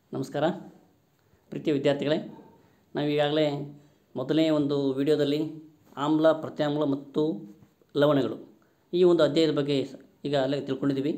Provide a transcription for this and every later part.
ನಮಸ್ಕಾರ ಪ್ರೀತಿಯ ವಿದ್ಯಾರ್ಥಿಗಳೇ ನಾವು ಈಗಾಗಲೇ ಮೊದಲನೇ ಒಂದು ವಿಡಿಯೋದಲ್ಲಿ ಆಮ್ಲ ಪ್ರತ್ಯಾಮ್ಲ ಮತ್ತು ಲವಣಗಳು ಈ ಒಂದು ಅಧ್ಯಾಯದ ಬಗ್ಗೆ ಸ- ಈಗಾಗಲೇ ತಿಳ್ಕೊಂಡಿದ್ದೀವಿ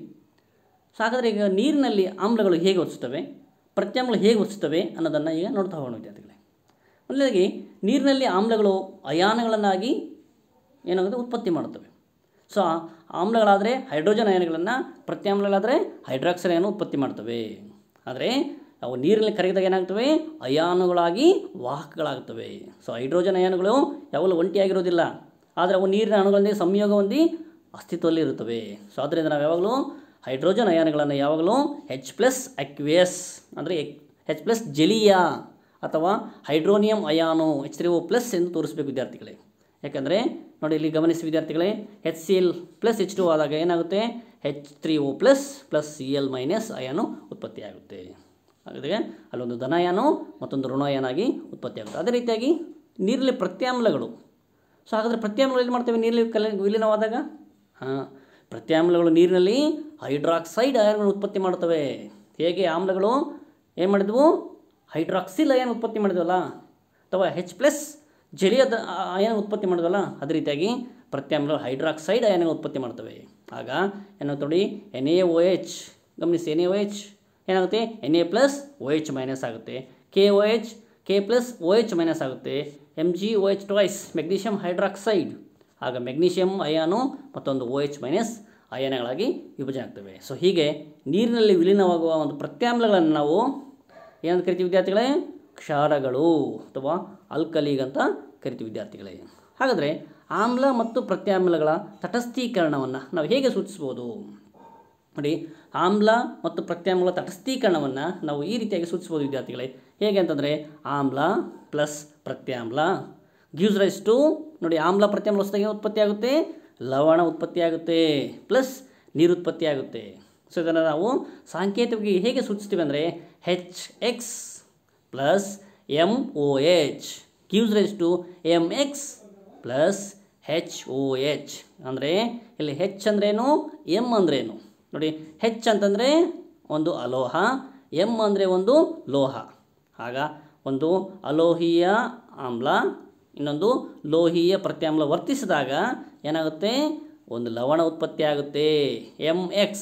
ಸೊ ಹಾಗಾದರೆ ಈಗ ನೀರಿನಲ್ಲಿ ಆಮ್ಲಗಳು ಹೇಗೆ ವರ್ತಿಸ್ತವೆ ಪ್ರತ್ಯಾಮ್ಲಗಳು ಹೇಗೆ ವರ್ತಿಸ್ತವೆ ಅನ್ನೋದನ್ನು ಈಗ ನೋಡ್ತಾ ಹೋಗೋಣ ವಿದ್ಯಾರ್ಥಿಗಳೇ ಮೊದಲನೇದಾಗಿ ನೀರಿನಲ್ಲಿ ಆಮ್ಲಗಳು ಅಯಾನಗಳನ್ನಾಗಿ ಏನಾಗುತ್ತೆ ಉತ್ಪತ್ತಿ ಮಾಡುತ್ತವೆ ಸೊ ಆ ಆಮ್ಲಗಳಾದರೆ ಹೈಡ್ರೋಜನ್ ಅಯಾನುಗಳನ್ನು ಪ್ರತ್ಯಾಮ್ಲಗಳಾದರೆ ಹೈಡ್ರಾಕ್ಸೈಡ್ ಅಯಾನು ಉತ್ಪತ್ತಿ ಮಾಡ್ತವೆ ಆದರೆ ಅವು ನೀರಿನಲ್ಲಿ ಕರಗಿದಾಗ ಏನಾಗ್ತವೆ ಅಯಾನುಗಳಾಗಿ ವಾಹಕಗಳಾಗ್ತವೆ ಸೊ ಹೈಡ್ರೋಜನ್ ಅಯಾನುಗಳು ಯಾವಾಗಲೂ ಒಂಟಿಯಾಗಿರೋದಿಲ್ಲ ಆದರೆ ಅವು ನೀರಿನ ಅಣುಗಳೊಂದಿಗೆ ಸಂಯೋಗ ಹೊಂದಿ ಅಸ್ತಿತ್ವದಲ್ಲಿ ಇರುತ್ತವೆ ಸೊ ಆದ್ದರಿಂದ ನಾವು ಯಾವಾಗಲೂ ಹೈಡ್ರೋಜನ್ ಅಯಾನುಗಳನ್ನು ಯಾವಾಗಲೂ ಹೆಚ್ ಪ್ಲಸ್ ಅಕ್ವಿಯಸ್ ಅಂದರೆ ಹೆಚ್ ಪ್ಲಸ್ ಜಲೀಯ ಅಥವಾ ಹೈಡ್ರೋನಿಯಂ ಅಯಾನು ಎಚ್ ತ್ರೀ ಓ ಪ್ಲಸ್ ಎಂದು ತೋರಿಸಬೇಕು ವಿದ್ಯಾರ್ಥಿಗಳೇ ಯಾಕಂದರೆ ನೋಡಿ ಇಲ್ಲಿ ಗಮನಿಸಿ ವಿದ್ಯಾರ್ಥಿಗಳೇ H C L plus H two ಆದಾಗ ಏನಾಗುತ್ತೆ H three O plus plus C L minus ಅಯಾನು ಉತ್ಪತ್ತಿಯಾಗುತ್ತೆ ಹಾಗಾದರೆ ಅಲ್ಲೊಂದು ಧನಯಾನು ಮತ್ತೊಂದು ಋಣಯಾನಾಗಿ ಉತ್ಪತ್ತಿಯಾಗುತ್ತೆ ಅದೇ ರೀತಿಯಾಗಿ ನೀರಲ್ಲಿ ಪ್ರತ್ಯಾಮ್ಲಗಳು ಸೊ ಹಾಗಾದರೆ ಪ್ರತ್ಯಾಮ್ಲಗಳು ಏನು ಮಾಡ್ತೇವೆ ನೀರಲ್ಲಿ ಕಲ ವಿಲೀನವಾದಾಗ ಹಾಂ ಪ್ರತ್ಯಾಮ್ಲಗಳು ನೀರಿನಲ್ಲಿ ಹೈಡ್ರಾಕ್ಸೈಡ್ ಅಯಾನ್ಗಳನ್ನು ಉತ್ಪತ್ತಿ ಮಾಡ್ತವೆ ಹೇಗೆ ಆಮ್ಲಗಳು ಏನು ಮಾಡಿದ್ವು ಹೈಡ್ರಾಕ್ಸಿಲ್ ಅಯಾನ್ ಉತ್ಪತ್ತಿ ಮಾಡಿದ್ವಲ್ಲ ಅಥವಾ ಹೆಚ್ ಪ್ಲಸ್ ಜಲೀಯದ ಅಯಾನ ಉತ್ಪತ್ತಿ ಮಾಡಿದ್ವಲ್ಲ ಅದೇ ರೀತಿಯಾಗಿ ಪ್ರತ್ಯಾಮ್ಲಗಳು ಹೈಡ್ರಾಕ್ಸೈಡ್ ಅಯಾನ ಉತ್ಪತ್ತಿ ಮಾಡ್ತವೆ ಆಗ ಏನಾಗುತ್ತೆ ನೋಡಿ ಎನ್ ಎ ಓ ಎಚ್ ಗಮನಿಸಿ ಎನ್ ಎ ಓ ಎಚ್ ಏನಾಗುತ್ತೆ N A plus O H minus ಆಗುತ್ತೆ K O H K plus O H minus ಆಗುತ್ತೆ M G O H twice magnesium hydroxide ಆಗ ಮೆಗ್ನೀಷಿಯಂ ಅಯಾನು ಮತ್ತೊಂದು ಓ ಎಚ್ ಮೈನಸ್ ಅಯಾನಗಳಾಗಿ ವಿಭಜನೆ ಆಗ್ತವೆ so ಹೀಗೆ ನೀರಿನಲ್ಲಿ ವಿಲೀನವಾಗುವ ಒಂದು ಪ್ರತ್ಯಾಮ್ಲಗಳನ್ನು ನಾವು ಏನಂತ ಕರಿತೀವಿ ವಿದ್ಯಾರ್ಥಿಗಳೇ ಕ್ಷಾರಗಳು ಅಥವಾ ಅಲ್ಕಲಿಗಂತ ಕರಿತೀವಿ ವಿದ್ಯಾರ್ಥಿಗಳೇ ಹಾಗಾದರೆ ಆಮ್ಲ ಮತ್ತು ಪ್ರತ್ಯಾಮ್ಲಗಳ ತಟಸ್ಥೀಕರಣವನ್ನು ನಾವು ಹೇಗೆ ಸೂಚಿಸ್ಬೋದು ನೋಡಿ ಆಮ್ಲ ಮತ್ತು ಪ್ರತ್ಯಾಮ್ಲ ತಟಸ್ಥೀಕರಣವನ್ನು ನಾವು ಈ ರೀತಿಯಾಗಿ ಸೂಚಿಸ್ಬೋದು ವಿದ್ಯಾರ್ಥಿಗಳೇ ಹೇಗೆ ಅಂತಂದರೆ ಆಮ್ಲ ಪ್ಲಸ್ ಪ್ರತ್ಯಾಮ್ಲ ಗಿವ್ಸ್ ರೈಸ್ ಟು ನೋಡಿ ಆಮ್ಲ ಪ್ರತ್ಯಾಮ್ಲ ಹೊಸದಾಗಿ ಉತ್ಪತ್ತಿ ಆಗುತ್ತೆ ಲವಣ ಉತ್ಪತ್ತಿ ಆಗುತ್ತೆ ಪ್ಲಸ್ ನೀರು ಉತ್ಪತ್ತಿ ಆಗುತ್ತೆ ಸೊ ಇದನ್ನು ನಾವು ಸಾಂಕೇತಿಕವಾಗಿ ಹೇಗೆ ಸೂಚಿಸ್ತೀವಿ ಅಂದರೆ H X plus M O H gives rise to M X plus H O H ಅಂದರೆ ಇಲ್ಲಿ ಹೆಚ್ ಅಂದ್ರೇನು ಎಮ್ ಅಂದ್ರೇನು ನೋಡಿ ಹೆಚ್ ಅಂತಂದರೆ ಒಂದು ಅಲೋಹ ಎಮ್ ಅಂದರೆ ಒಂದು ಲೋಹ ಆಗ ಒಂದು ಅಲೋಹೀಯ ಆಮ್ಲ ಇನ್ನೊಂದು ಲೋಹೀಯ ಪ್ರತ್ಯಾಮ್ಲ ವರ್ತಿಸಿದಾಗ ಏನಾಗುತ್ತೆ ಒಂದು ಲವಣ ಉತ್ಪತ್ತಿ ಆಗುತ್ತೆ M X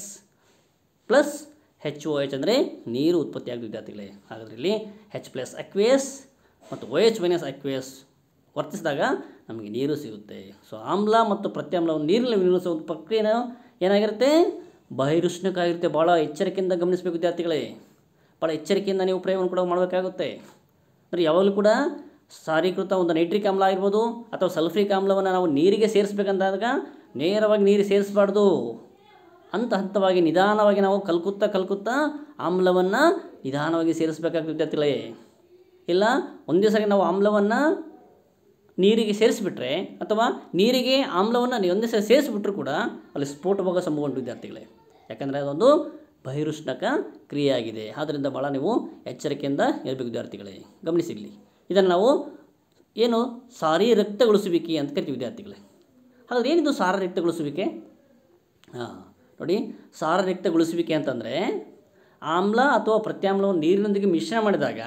plus H O H ಅಂದರೆ ನೀರು ಉತ್ಪತ್ತಿ ಆಗುತ್ತೆ ವಿದ್ಯಾರ್ಥಿಗಳೇ ಹಾಗಾದ್ರೆ ಇಲ್ಲಿ ಹೆಚ್ ಪ್ಲಸ್ ಅಕ್ವೇಸ್ ಮತ್ತು ಓ ಎಚ್ ಮೈನಸ್ ಅಕ್ವೇಸ್ ವರ್ತಿಸಿದಾಗ ನಮಗೆ ನೀರು ಸಿಗುತ್ತೆ ಸೊ ಆಮ್ಲ ಮತ್ತು ಪ್ರತ್ಯಾಮ್ಲವನ್ನು ನೀರಿನಲ್ಲಿ ವಿನಿಯೋಗಿಸುವ ಒಂದು ಪ್ರಕ್ರಿಯೆ ಏನಾಗಿರುತ್ತೆ ಬಹಿರುಷ್ಣಕ್ಕಾಗಿರುತ್ತೆ ಭಾಳ ಎಚ್ಚರಿಕೆಯಿಂದ ಗಮನಿಸಬೇಕು ವಿದ್ಯಾರ್ಥಿಗಳೇ ಭಾಳ ಎಚ್ಚರಿಕೆಯಿಂದ ನೀವು ಪ್ರಯೋಗವನ್ನು ಕೂಡ ಮಾಡಬೇಕಾಗುತ್ತೆ ಅಂದರೆ ಯಾವಾಗಲೂ ಕೂಡ ಸಾರೀಕೃತ ಒಂದು ನೈಟ್ರಿಕ್ ಆಮ್ಲ ಆಗಿರ್ಬೋದು ಅಥವಾ ಸಲ್ಫ್ರಿಕ್ ಆಮ್ಲವನ್ನು ನಾವು ನೀರಿಗೆ ಸೇರಿಸ್ಬೇಕಂತಾದಾಗ ನೇರವಾಗಿ ನೀರು ಸೇರಿಸಬಾರ್ದು ಹಂತ ಹಂತವಾಗಿ ನಿಧಾನವಾಗಿ ನಾವು ಕಲ್ಕುತ್ತಾ ಕಲ್ಕುತ್ತಾ ಆಮ್ಲವನ್ನು ನಿಧಾನವಾಗಿ ಸೇರಿಸಬೇಕಾಗ್ತದೆ ವಿದ್ಯಾರ್ಥಿಗಳೇ ಇಲ್ಲ ಒಂದೇ ಸರಿ ನಾವು ಆಮ್ಲವನ್ನು ನೀರಿಗೆ ಸೇರಿಸಿಬಿಟ್ರೆ ಅಥವಾ ನೀರಿಗೆ ಆಮ್ಲವನ್ನು ನೀವು ಒಂದೇ ಸರಿ ಸೇರಿಸಿಬಿಟ್ರೂ ಕೂಡ ಅಲ್ಲಿ ಸ್ಫೋಟವಾಗ ಸಂಭವ ಉಂಟು ವಿದ್ಯಾರ್ಥಿಗಳೇ ಯಾಕಂದರೆ ಅದೊಂದು ಬಹಿರುಷ್ಣಕ ಕ್ರಿಯೆಯಾಗಿದೆ ಆದ್ದರಿಂದ ಭಾಳ ನೀವು ಎಚ್ಚರಿಕೆಯಿಂದ ಇರಬೇಕು ವಿದ್ಯಾರ್ಥಿಗಳೇ ಗಮನಿಸಿ ಇಲ್ಲಿ ಇದನ್ನು ನಾವು ಏನು ಸಾರಿ ರಕ್ತಗೊಳಿಸುವಿಕೆ ಅಂತ ಕರಿತೀವಿ ವಿದ್ಯಾರ್ಥಿಗಳೇ ಹಾಗಾದ್ರೆ ಏನಿದು ಸಾರ ರಕ್ತಗೊಳಿಸುವಿಕೆ ಹಾಂ ನೋಡಿ ಸಾರ ರಕ್ತಗೊಳಿಸುವಿಕೆ ಅಂತಂದರೆ ಆಮ್ಲ ಅಥವಾ ಪ್ರತ್ಯಾಮ್ಲವನ್ನು ನೀರಿನೊಂದಿಗೆ ಮಿಶ್ರಣ ಮಾಡಿದಾಗ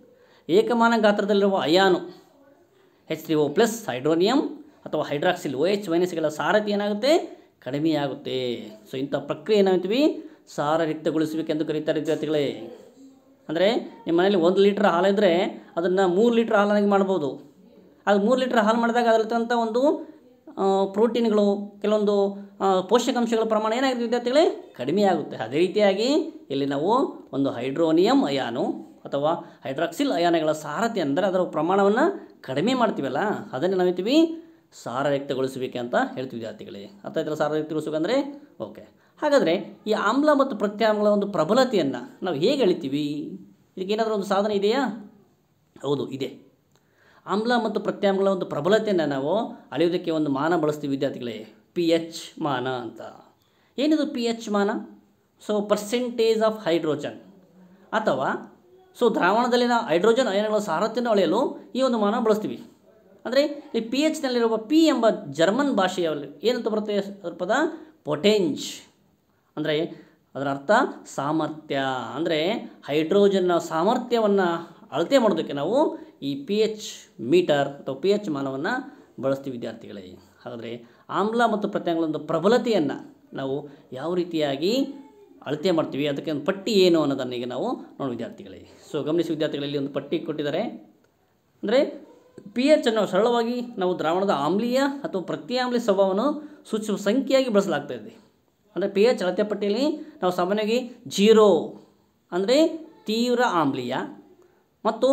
ಏಕಮಾನ ಗಾತ್ರದಲ್ಲಿರುವ ಅಯಾನು H three O plus hydronium ಅಥವಾ ಹೈಡ್ರಾಕ್ಸಿಲ್ ಓ ಎಚ್ ಮೈನಸ್ಗಳ ಸಾರಥಿ ಏನಾಗುತ್ತೆ ಕಡಿಮೆಯಾಗುತ್ತೆ ಸೊ ಇಂಥ ಪ್ರಕ್ರಿಯೆ ಏನಾಗ್ತೀವಿ ಸಾರ ರಕ್ತಗೊಳಿಸುವಿಕೆ ಎಂದು ಕರೀತಾರೆ ವಿದ್ಯಾರ್ಥಿಗಳೇ ಅಂದರೆ ನಿಮ್ಮ ಮನೇಲಿ ಒಂದು ಲೀಟ್ರ್ ಹಾಲಿದ್ರೆ ಅದನ್ನು ಮೂರು ಲೀಟ್ರ್ ಹಾಲಾಗಿ ಮಾಡ್ಬೋದು ಅದು ಮೂರು ಲೀಟ್ರ್ ಹಾಲು ಮಾಡಿದಾಗ ಅದರಲ್ಲಿರ್ತಂಥ ಒಂದು ಆ, ಪ್ರೋಟೀನ್ಗಳು ಕೆಲವೊಂದು ಆ, ಪೋಷಕಾಂಶಗಳ ಪ್ರಮಾಣ ಏನಾಗುತ್ತೆ ವಿದ್ಯಾರ್ಥಿಗಳೇ ಕಡಿಮೆ ಆಗುತ್ತೆ ಅದೇ ರೀತಿಯಾಗಿ ಇಲ್ಲಿ ನಾವು ಒಂದು ಹೈಡ್ರೋನಿಯಂ ಅಯಾನು ಅಥವಾ ಹೈಡ್ರಾಕ್ಸಿಲ್ ಅಯಾನಗಳ ಸಾರಥಿ ಅಂದರೆ ಅದರ ಪ್ರಮಾಣವನ್ನು ಕಡಿಮೆ ಮಾಡ್ತೀವಲ್ಲ ಅದನ್ನು ನಾವಿರ್ತೀವಿ ಸಾರಯುಕ್ತಗೊಳಿಸುವಿಕೆ ಅಂತ ಹೇಳ್ತೀವಿ ವಿದ್ಯಾರ್ಥಿಗಳೇ ಅರ್ಥ ಆಯ್ತಲ್ಲ ಸಾರಯುಕ್ತಗೊಳಿಸುವಿಕೆ ಅಂದರೆ ಓಕೆ ಹಾಗಾದರೆ ಈ ಆಮ್ಲ ಮತ್ತು ಪ್ರತ್ಯಾಮ್ಲ ಒಂದು ಪ್ರಬಲತೆಯನ್ನು ನಾವು ಹೇಗೆ ಎಳಿತೀವಿ ಇದಕ್ಕೇನಾದರೂ ಒಂದು ಸಾಧನ ಇದೆಯಾ ಹೌದು ಇದೆ ಆಮ್ಲ ಮತ್ತು ಪ್ರತ್ಯಾಮ್ಲ ಒಂದು ಪ್ರಬಲತೆಯನ್ನು ನಾವು ಅಳೆಯೋದಕ್ಕೆ ಒಂದು ಮಾನ ಬಳಸ್ತೀವಿ ವಿದ್ಯಾರ್ಥಿಗಳೇ ಪಿ ಎಚ್ ಮಾನ ಅಂತ ಏನಿದು ಪಿ ಎಚ್ ಮಾನ ಸೊ ಪರ್ಸೆಂಟೇಜ್ ಆಫ್ ಹೈಡ್ರೋಜನ್ ಅಥವಾ ಸೊ ದ್ರಾವಣದಲ್ಲಿನ ಹೈಡ್ರೋಜನ್ ಅಯಾನುಗಳ ಸಾರಥ್ಯವನ್ನು ಅಳೆಯಲು ಈ ಒಂದು ಮಾನ ಬಳಸ್ತೀವಿ ಅಂದರೆ ಈ ಪಿ ಎಚ್ನಲ್ಲಿರುವ ಪಿ ಎಂಬ ಜರ್ಮನ್ ಭಾಷೆಯಲ್ಲಿ ಏನಂತ ಬರುತ್ತೆ ಅದ್ರ ಪದ ಪೊಟೆಂಜ್ ಅಂದರೆ ಅದರ ಅರ್ಥ ಸಾಮರ್ಥ್ಯ ಅಂದರೆ ಹೈಡ್ರೋಜನ್ನ ಸಾಮರ್ಥ್ಯವನ್ನು ಅಳತೆ ಮಾಡೋದಕ್ಕೆ ನಾವು ಈ ಪಿ ಎಚ್ ಮೀಟರ್ ಅಥವಾ ಪಿ ಎಚ್ ಮಾನವನ್ನು ಬಳಸ್ತೀವಿ ವಿದ್ಯಾರ್ಥಿಗಳೇ ಹಾಗಾದರೆ ಆಮ್ಲ ಮತ್ತು ಪ್ರತ್ಯಂಗಗಳ ಒಂದು ಪ್ರಬಲತೆಯನ್ನು ನಾವು ಯಾವ ರೀತಿಯಾಗಿ ಅಳತೆ ಮಾಡ್ತೀವಿ ಅದಕ್ಕೆ ಒಂದು ಪಟ್ಟಿ ಏನು ಅನ್ನೋದನ್ನು ಈಗ ನಾವು ನೋಡೋ ವಿದ್ಯಾರ್ಥಿಗಳೇ ಸೊ ಗಮನಿಸಿ ವಿದ್ಯಾರ್ಥಿಗಳಲ್ಲಿ ಒಂದು ಪಟ್ಟಿ ಕೊಟ್ಟಿದ್ದಾರೆ ಅಂದರೆ ಪಿ ಎಚ್ ಅನ್ನು ಸರಳವಾಗಿ ನಾವು ದ್ರಾವಣದ ಆಮ್ಲೀಯ ಅಥವಾ ಪ್ರತ್ಯಾಮ್ಲೀಯ ಸ್ವಭಾವವನ್ನು ಸೂಚಿಸುವ ಸಂಖ್ಯೆಯಾಗಿ ಬಳಸಲಾಗ್ತಾ ಇದೆ ಅಂದರೆ ಪಿ ಎಚ್ ಅಳತೆ ಪಟ್ಟಿಯಲ್ಲಿ ನಾವು ಸಾಮಾನ್ಯವಾಗಿ ಜೀರೋ ಅಂದರೆ ತೀವ್ರ ಆಮ್ಲೀಯ ಮತ್ತು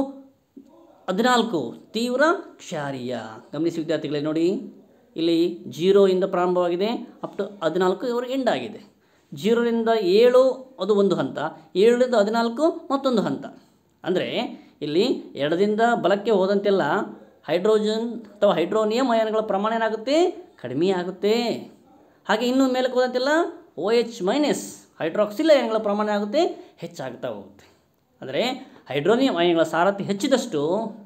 ಹದಿನಾಲ್ಕು ತೀವ್ರ ಕ್ಷಾರೀಯ ಗಮನಿಸಿ ವಿದ್ಯಾರ್ಥಿಗಳೇ ನೋಡಿ ಇಲ್ಲಿ ಜೀರೋಯಿಂದ ಪ್ರಾರಂಭವಾಗಿದೆ ಅಪ್ ಟು ಹದಿನಾಲ್ಕು ಇವರು ಎಂಡ್ ಆಗಿದೆ ಜೀರೋದಿಂದ ಏಳು ಅದು ಒಂದು ಹಂತ ಏಳರಿಂದ ಹದಿನಾಲ್ಕು ಮತ್ತೊಂದು ಹಂತ ಅಂದರೆ ಇಲ್ಲಿ ಎಡದಿಂದ ಬಲಕ್ಕೆ ಹೋದಂತೆಲ್ಲ ಹೈಡ್ರೋಜನ್ ಅಥವಾ ಹೈಡ್ರೋನಿಯಂ ಅಯಾನ್ಗಳ ಪ್ರಮಾಣ ಏನಾಗುತ್ತೆ ಕಡಿಮೆ ಆಗುತ್ತೆ ಹಾಗೆ ಇನ್ನು ಮೇಲಕ್ಕೆ ಹೋದಂತೆಲ್ಲ ಓ ಎಚ್ ಮೈನಸ್ ಹೈಡ್ರಾಕ್ಸಿಲ್ ಅಯಾನ್ಗಳ ಪ್ರಮಾಣ ಆಗುತ್ತೆ ಹೆಚ್ಚಾಗ್ತಾ ಹೋಗುತ್ತೆ ಅಂದರೆ ಹೈಡ್ರೋನಿಯಂ ಅಯಾನ್ಗಳ ಸಾರಥ್ಯ ಹೆಚ್ಚಿದಷ್ಟು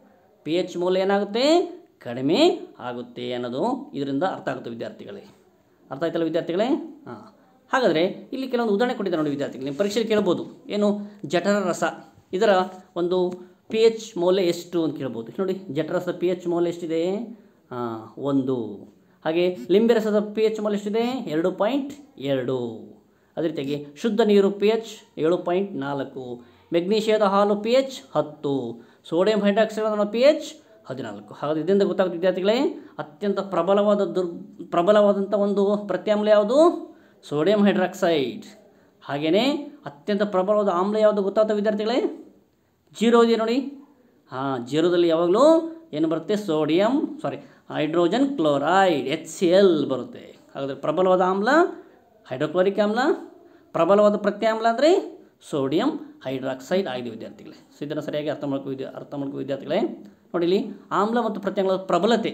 ಪಿ ಎಚ್ ಮೌಲ್ಯ ಏನಾಗುತ್ತೆ ಕಡಿಮೆ ಆಗುತ್ತೆ ಅನ್ನೋದು ಇದರಿಂದ ಅರ್ಥ ಆಗುತ್ತೆ ವಿದ್ಯಾರ್ಥಿಗಳೇ ಅರ್ಥ ಆಯ್ತಲ್ಲ ವಿದ್ಯಾರ್ಥಿಗಳೇ ಹಾಂ ಹಾಗಾದರೆ ಇಲ್ಲಿ ಕೆಲವೊಂದು ಉದಾಹರಣೆ ಕೊಟ್ಟಿದ್ದಾರೆ ನೋಡಿ ವಿದ್ಯಾರ್ಥಿಗಳು ನಿಮ್ಮ ಪರೀಕ್ಷೆಯಲ್ಲಿ ಕೇಳ್ಬೋದು ಏನು ಜಠರ ರಸ ಇದರ ಒಂದು ಪಿ ಎಚ್ ಮೌಲ್ಯ ಎಷ್ಟು ಅಂತ ಕೇಳ್ಬೋದು ನೋಡಿ ಜಠರಸದ ಪಿ ಎಚ್ ಮೌಲ್ಯ ಎಷ್ಟಿದೆ ಹಾಂ ಒಂದು ಹಾಗೆ ಲಿಂಬೆ ರಸದ ಪಿ ಎಚ್ ಮೌಲ್ಯ ಎಷ್ಟಿದೆ ಎರಡು ಪಾಯಿಂಟ್ ಎರಡು ಅದೇ ರೀತಿಯಾಗಿ ಶುದ್ಧ ನೀರು ಪಿ ಎಚ್ ಏಳು ಪಾಯಿಂಟ್ ನಾಲ್ಕು ಮೆಗ್ನೀಷಿಯದ ಹಾಲು ಪಿ ಎಚ್ ಹತ್ತು ಸೋಡಿಯಂ ಹೈಡ್ರಾಕ್ಸೈಡ್ ಪಿ ಎಚ್ ಹದಿನಾಲ್ಕು ಹಾಗಾದ್ರೆ ಇದರಿಂದ ಗೊತ್ತಾಗುತ್ತೆ ವಿದ್ಯಾರ್ಥಿಗಳೇ ಅತ್ಯಂತ ಪ್ರಬಲವಾದ ದುರ್ ಪ್ರಬಲವಾದಂಥ ಒಂದು ಪ್ರತ್ಯಾಮ್ಲ ಯಾವುದು ಸೋಡಿಯಂ ಹೈಡ್ರಾಕ್ಸೈಡ್ ಹಾಗೆಯೇ ಅತ್ಯಂತ ಪ್ರಬಲವಾದ ಆಮ್ಲ ಯಾವುದು ಗೊತ್ತಾಗ್ತವೆ ವಿದ್ಯಾರ್ಥಿಗಳೇ ಜೀರೋ ಇದೆ ನೋಡಿ ಹಾಂ ಜೀರೋದಲ್ಲಿ ಯಾವಾಗಲೂ ಏನು ಬರುತ್ತೆ sodium sorry hydrogen chloride H C L ಬರುತ್ತೆ ಹಾಗಾದರೆ ಪ್ರಬಲವಾದ ಆಮ್ಲ ಹೈಡ್ರೋಕ್ಲೋರಿಕ್ ಆಮ್ಲ ಪ್ರಬಲವಾದ ಪ್ರತ್ಯಾಮ್ಲ ಅಂದರೆ ಸೋಡಿಯಂ ಹೈಡ್ರಾಕ್ಸೈಡ್ ಆಗಿದೆ ವಿದ್ಯಾರ್ಥಿಗಳೇ ಸೊ ಇದನ್ನು ಸರಿಯಾಗಿ ಅರ್ಥ ಮಾಡ್ಕೋ ವಿದ್ಯಾ ಅರ್ಥ ಮಾಡ್ಕೋ ವಿದ್ಯಾರ್ಥಿಗಳೇ ನೋಡಿ ಇಲ್ಲಿ ಆಮ್ಲ ಮತ್ತು ಪ್ರತ್ಯಾಮ್ಲದ ಪ್ರಬಲತೆ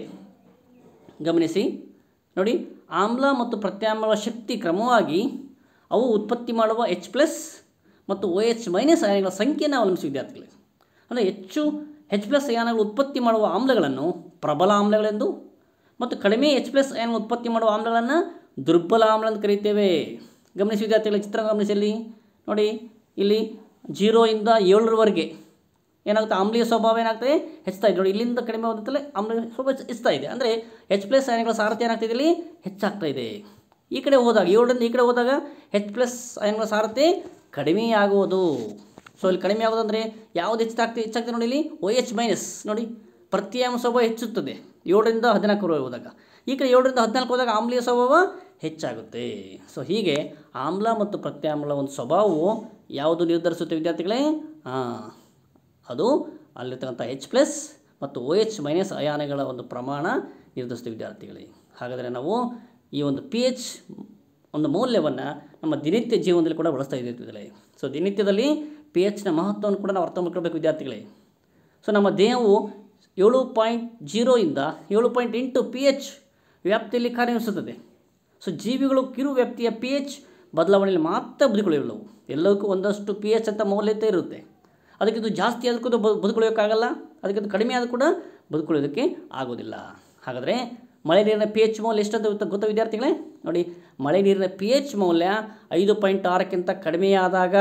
ಗಮನಿಸಿ ನೋಡಿ ಆಮ್ಲ ಮತ್ತು ಪ್ರತ್ಯಾಮ್ಲಗಳ ಶಕ್ತಿ ಕ್ರಮವಾಗಿ ಅವು ಉತ್ಪತ್ತಿ ಮಾಡುವ ಎಚ್ ಪ್ಲಸ್ ಮತ್ತು ಒ ಎಚ್ ಮೈನಸ್ ಅಯಾನಗಳ ಸಂಖ್ಯೆಯನ್ನು ಅವಲಂಬಿಸಿ ವಿದ್ಯಾರ್ಥಿಗಳೇ ಅಂದರೆ ಹೆಚ್ಚು ಎಚ್ ಪ್ಲಸ್ ಅಯಾನಗಳು ಉತ್ಪತ್ತಿ ಮಾಡುವ ಆಮ್ಲಗಳನ್ನು ಪ್ರಬಲ ಆಮ್ಲಗಳೆಂದು ಮತ್ತು ಕಡಿಮೆ ಎಚ್ ಪ್ಲಸ್ ಅಯಾನ ಉತ್ಪತ್ತಿ ಮಾಡುವ ಆಮ್ಲಗಳನ್ನು ದುರ್ಬಲ ಆಮ್ಲ ಅಂತ ಕರೀತೇವೆ ಗಮನಿಸಿ ವಿದ್ಯಾರ್ಥಿಗಳ ಚಿತ್ರ ಗಮನಿಸಿ ಇಲ್ಲಿ ನೋಡಿ ಇಲ್ಲಿ ಜೀರೋಯಿಂದ ಏಳರವರೆಗೆ ಏನಾಗುತ್ತೆ ಆಮ್ಲೀಯ ಸ್ವಭಾವ ಏನಾಗ್ತದೆ ಹೆಚ್ಚುತ್ತಾ ಇದೆ ನೋಡಿ ಇಲ್ಲಿಂದ ಕಡಿಮೆ ಹೋದಂತಲೇ ಆಮ್ಲೀಯ ಸ್ವಭಾವ ಹೆಚ್ಚುತ್ತಾ ಇದೆ ಅಂದರೆ ಎಚ್ ಪ್ಲಸ್ ಅಯಾನಗಳ ಸಾರಥ್ಯ ಏನಾಗ್ತಿದೆ ಇಲ್ಲಿ ಹೆಚ್ಚಾಗ್ತಾ ಇದೆ ಈ ಕಡೆ ಹೋದಾಗ ಏಳರಿಂದ ಈ ಕಡೆ ಹೋದಾಗ ಹೆಚ್ ಪ್ಲಸ್ ಅಯಾನಗಳ ಸಾರಥ್ಯ ಕಡಿಮೆ ಆಗುವುದು ಸೊ ಇಲ್ಲಿ ಕಡಿಮೆ ಆಗೋದು ಅಂದರೆ ಯಾವುದು ಹೆಚ್ಚಾಗ್ತದೆ ಹೆಚ್ಚಾಗ್ತದೆ ನೋಡಿ ಇಲ್ಲಿ ಓ ಎಚ್ ಮೈನಸ್ ನೋಡಿ ಪ್ರತ್ಯಾಮ ಸ್ವಭಾವ ಹೆಚ್ಚುತ್ತದೆ ಏಳರಿಂದ ಹದಿನಾಲ್ಕರವರೆಗೆ ಹೋದಾಗ ಈ ಕಡೆ ಏಳರಿಂದ ಹದಿನಾಲ್ಕು ಹೋದಾಗ ಆಮ್ಲೀಯ ಸ್ವಭಾವ ಹೆಚ್ಚಾಗುತ್ತೆ ಸೊ ಹೀಗೆ ಆಮ್ಲ ಮತ್ತು ಪ್ರತ್ಯಾಮ್ಲ ಒಂದು ಸ್ವಭಾವವು ಯಾವುದು ನಿರ್ಧರಿಸುತ್ತೆ ವಿದ್ಯಾರ್ಥಿಗಳೇ ಹಾಂ ಅದು ಅಲ್ಲಿರ್ತಕ್ಕಂಥ ಎಚ್ ಪ್ಲಸ್ ಮತ್ತು ಒ ಎಚ್ ಮೈನಸ್ ಅಯಾನಗಳ ಒಂದು ಪ್ರಮಾಣ ನಿರ್ಧರಿಸ್ತೀವಿ ವಿದ್ಯಾರ್ಥಿಗಳಿಗೆ ಹಾಗಾದರೆ ನಾವು ಈ ಒಂದು ಪಿ ಎಚ್ ಒಂದು ಮೌಲ್ಯವನ್ನು ನಮ್ಮ ದಿನನಿತ್ಯ ಜೀವನದಲ್ಲಿ ಕೂಡ ಬಳಸ್ತಾ ಇದ್ದೀವಿ ವಿದ್ಯಾರ್ಥಿಗಳೇ ಸೊ ದಿನನಿತ್ಯದಲ್ಲಿ ಪಿ ಎಚ್ನ ಮಹತ್ವವನ್ನು ಕೂಡ ನಾವು ಅರ್ಥ ಮಾಡ್ಕೊಳ್ಬೇಕು ವಿದ್ಯಾರ್ಥಿಗಳೇ ಸೊ ನಮ್ಮ ದೇಹವು ಏಳು ಪಾಯಿಂಟ್ ಜೀರೋಯಿಂದ ಏಳು ಪಾಯಿಂಟ್ ಎಂಟು ಪಿ ಎಚ್ ವ್ಯಾಪ್ತಿಯಲ್ಲಿ ಕಾರ್ಯನಿರ್ವಹಿಸುತ್ತದೆ ಸೊ ಜೀವಿಗಳು ಕಿರು ವ್ಯಾಪ್ತಿಯ ಪಿ ಎಚ್ ಬದಲಾವಣೆಯಲ್ಲಿ ಮಾತ್ರ ಬದುಕುಳಿಯುಳ್ಳವು ಎಲ್ಲದಕ್ಕೂ ಒಂದಷ್ಟು ಪಿ ಎಚ್ ಅಂತ ಮೌಲ್ಯತೆ ಇರುತ್ತೆ ಅದಕ್ಕಿಂತ ಜಾಸ್ತಿ ಅದಕ್ಕೂ ಬದುಕುಳಿಯೋಕ್ಕಾಗಲ್ಲ ಅದಕ್ಕಿಂತ ಕಡಿಮೆ ಆದರೂ ಕೂಡ ಬದುಕುಳಿಯೋದಕ್ಕೆ ಆಗೋದಿಲ್ಲ ಹಾಗಾದರೆ ಮಳೆ ನೀರಿನ ಪಿ ಎಚ್ ಮೌಲ್ಯ ಎಷ್ಟಂತ ಗೊತ್ತಾ ಗೊತ್ತಾ ವಿದ್ಯಾರ್ಥಿಗಳೇ ನೋಡಿ ಮಳೆ ನೀರಿನ ಪಿ ಎಚ್ ಮೌಲ್ಯ ಐದು ಪಾಯಿಂಟ್ ಆರಕ್ಕಿಂತ ಕಡಿಮೆಯಾದಾಗ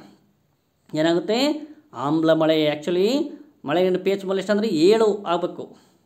ಏನಾಗುತ್ತೆ ಆಮ್ಲ ಮಳೆ ಆ್ಯಕ್ಚುಲಿ ಮಳೆ ನೀರಿನ ಪಿ ಎಚ್ ಮೌಲ್ಯ ಎಷ್ಟಂದರೆ ಏಳು ಆಗಬೇಕು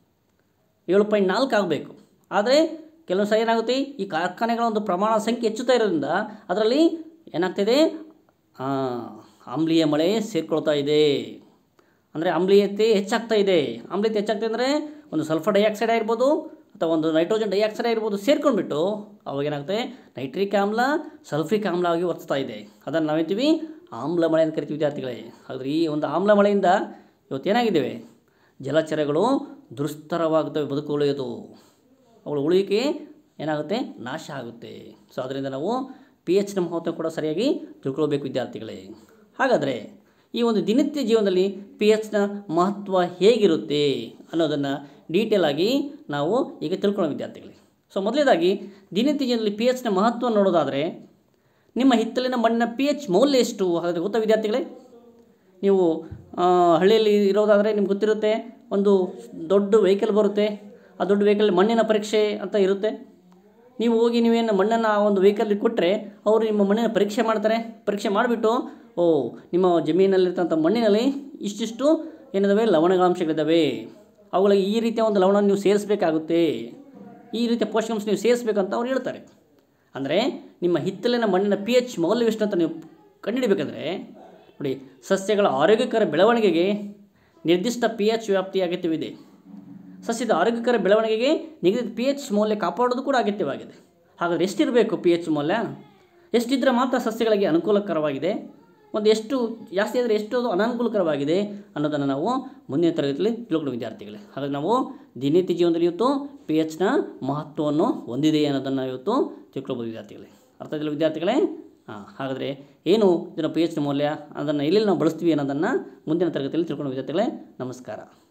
ಏಳು ಪಾಯಿಂಟ್ ನಾಲ್ಕು ಆಗಬೇಕು ಆದರೆ ಕೆಲವು ಸಹ ಏನಾಗುತ್ತೆ ಈ ಕಾರ್ಖಾನೆಗಳ ಒಂದು ಪ್ರಮಾಣ ಸಂಖ್ಯೆ ಹೆಚ್ಚುತ್ತಾ ಇರೋದ್ರಿಂದ ಅದರಲ್ಲಿ ಏನಾಗ್ತಿದೆ ಆ, ಆಮ್ಲೀಯ ಮಳೆ ಸೇರ್ಕೊಳ್ತಾ ಇದೆ ಅಂದರೆ ಆಮ್ಲೀಯತೆ ಹೆಚ್ಚಾಗ್ತಾ ಇದೆ ಆಮ್ಲೀಯತೆ ಹೆಚ್ಚಾಗ್ತಾ ಅಂದರೆ ಒಂದು ಸಲ್ಫರ್ ಡೈಆಕ್ಸೈಡ್ ಆಗಿರ್ಬೋದು ಅಥವಾ ಒಂದು ನೈಟ್ರೋಜನ್ ಡೈಆಕ್ಸೈಡ್ ಆಗಿರ್ಬೋದು ಸೇರ್ಕೊಂಡ್ಬಿಟ್ಟು ಅವಾಗ ಏನಾಗುತ್ತೆ ನೈಟ್ರಿಕ್ ಆಮ್ಲ ಸಲ್ಫ್ರಿಕ್ ಆಮ್ಲ ಆಗಿ ವರ್ತಿಸ್ತಾ ಇದೆ ಅದನ್ನು ನಾವೇಂತೀವಿ ಆಮ್ಲ ಮಳೆ ಅಂತ ಕರಿತೀವಿ ವಿದ್ಯಾರ್ಥಿಗಳೇ ಹಾಗಾದ್ರೆ ಈ ಒಂದು ಆಮ್ಲ ಮಳೆಯಿಂದ ಇವತ್ತೇನಾಗಿದ್ದೇವೆ ಜಲಚರಗಳು ದುರ್ಸ್ತರವಾಗುತ್ತವೆ ಬದುಕುಳಿಯೋದು ಅವುಗಳ ಉಳಿಕೆ ಏನಾಗುತ್ತೆ ನಾಶ ಆಗುತ್ತೆ ಸೊ ಅದರಿಂದ ನಾವು ಪಿ ಎಚ್ನ ಮಹತ್ವ ಕೂಡ ಸರಿಯಾಗಿ ತಿಳ್ಕೊಳ್ಬೇಕು ವಿದ್ಯಾರ್ಥಿಗಳೇ ಹಾಗಾದರೆ ಈ ಒಂದು ದಿನನಿತ್ಯ ಜೀವನದಲ್ಲಿ ಪಿ ಎಚ್ನ ಮಹತ್ವ ಹೇಗಿರುತ್ತೆ ಅನ್ನೋದನ್ನು ಡೀಟೇಲ್ ಆಗಿ ನಾವು ಈಗ ತಿಳ್ಕೊಳ್ಳೋ ವಿದ್ಯಾರ್ಥಿಗಳೇ ಸೊ ಮೊದಲನೇದಾಗಿ ದಿನನಿತ್ಯ ಜೀವನದಲ್ಲಿ ಪಿ ಎಚ್ನ ಮಹತ್ವ ನೋಡೋದಾದರೆ ನಿಮ್ಮ ಹಿತ್ತಲಿನ ಮಣ್ಣಿನ ಪಿ ಎಚ್ ಮೌಲ್ಯ ಎಷ್ಟು ಹಾಗಾದರೆ ಗೊತ್ತಾ ವಿದ್ಯಾರ್ಥಿಗಳೇ ನೀವು ಆ, ಹಳ್ಳಿಯಲ್ಲಿ ಇರೋದಾದರೆ ನಿಮ್ಗೆ ಗೊತ್ತಿರುತ್ತೆ ಒಂದು ದೊಡ್ಡ ವೆಹಿಕಲ್ ಬರುತ್ತೆ ಆ ದೊಡ್ಡ ವೆಹಿಕಲ್ ಮಣ್ಣಿನ ಪರೀಕ್ಷೆ ಅಂತ ಇರುತ್ತೆ ನೀವು ಹೋಗಿ ನೀವೇನು ಮಣ್ಣನ್ನು ಆ ಒಂದು ವೆಹಿಕಲ್ಗೆ ಕೊಟ್ಟರೆ ಅವರು ನಿಮ್ಮ ಮಣ್ಣಿನ ಪರೀಕ್ಷೆ ಮಾಡ್ತಾರೆ ಪರೀಕ್ಷೆ ಮಾಡಿಬಿಟ್ಟು ಓ ನಿಮ್ಮ ಜಮೀನಲ್ಲಿರ್ತಂಥ ಮಣ್ಣಿನಲ್ಲಿ ಇಷ್ಟಿಷ್ಟು ಏನಿದಾವೆ ಲವಣಾಂಶಗಳಿದ್ದಾವೆ ಅವುಗಳಿಗೆ ಈ ರೀತಿಯ ಒಂದು ಲವಣ ನೀವು ಸೇರಿಸಬೇಕಾಗುತ್ತೆ ಈ ರೀತಿಯ ಪೋಷಕಾಂಶ ನೀವು ಸೇರಿಸ್ಬೇಕಂತ ಅವ್ರು ಹೇಳ್ತಾರೆ ಅಂದರೆ ನಿಮ್ಮ ಹಿತ್ತಲಿನ ಮಣ್ಣಿನ ಪಿ ಎಚ್ ಮೌಲ್ಯವೆಷ್ಟು ಅಂತ ನೀವು ಕಂಡುಹಿಡಬೇಕಂದ್ರೆ ನೋಡಿ ಸಸ್ಯಗಳ ಆರೋಗ್ಯಕರ ಬೆಳವಣಿಗೆಗೆ ನಿರ್ದಿಷ್ಟ ಪಿ ಎಚ್ ವ್ಯಾಪ್ತಿ ಅಗತ್ಯವಿದೆ ಸಸ್ಯದ ಆರೋಗ್ಯಕರ ಬೆಳವಣಿಗೆಗೆ ನಿಗದಿತ ಪಿ ಎಚ್ ಮೌಲ್ಯ ಕಾಪಾಡೋದು ಕೂಡ ಅಗತ್ಯವಾಗಿದೆ ಹಾಗಾದರೆ ಎಷ್ಟಿರಬೇಕು ಪಿ ಎಚ್ ಮೌಲ್ಯ ಎಷ್ಟಿದ್ದರೆ ಮಾತ್ರ ಸಸ್ಯಗಳಿಗೆ ಅನುಕೂಲಕರವಾಗಿದೆ ಒಂದು ಎಷ್ಟು ಜಾಸ್ತಿ ಆದರೆ ಎಷ್ಟು ಅದು ಅನಾನುಕೂಲಕರವಾಗಿದೆ ಅನ್ನೋದನ್ನು ನಾವು ಮುಂದಿನ ತರಗತಿಯಲ್ಲಿ ತಿಳ್ಕೊಂಡು ವಿದ್ಯಾರ್ಥಿಗಳೇ ಹಾಗಾಗಿ ನಾವು ದಿನನಿತ್ಯ ಜೀವನದಲ್ಲಿ ಇವತ್ತು ಪಿ ಎಚ್ನ ಮಹತ್ವವನ್ನು ಹೊಂದಿದೆ ಅನ್ನೋದನ್ನು ಇವತ್ತು ತಿಳ್ಕೊಳ್ಬೋದು ವಿದ್ಯಾರ್ಥಿಗಳೇ ಅರ್ಥ ಆಗಿಲ್ಲ ವಿದ್ಯಾರ್ಥಿಗಳೇ ಹಾಂ ಹಾಗಾದರೆ ಏನು ಇದರ ಪಿ ಎಚ್ ಮೌಲ್ಯ ಅದನ್ನು ಎಲ್ಲೆಲ್ಲಿ ನಾವು ಬಳಸ್ತೀವಿ ಅನ್ನೋದನ್ನು ಮುಂದಿನ ತರಗತಿಯಲ್ಲಿ ತಿಳ್ಕೊಂಡು ವಿದ್ಯಾರ್ಥಿಗಳೇ ನಮಸ್ಕಾರ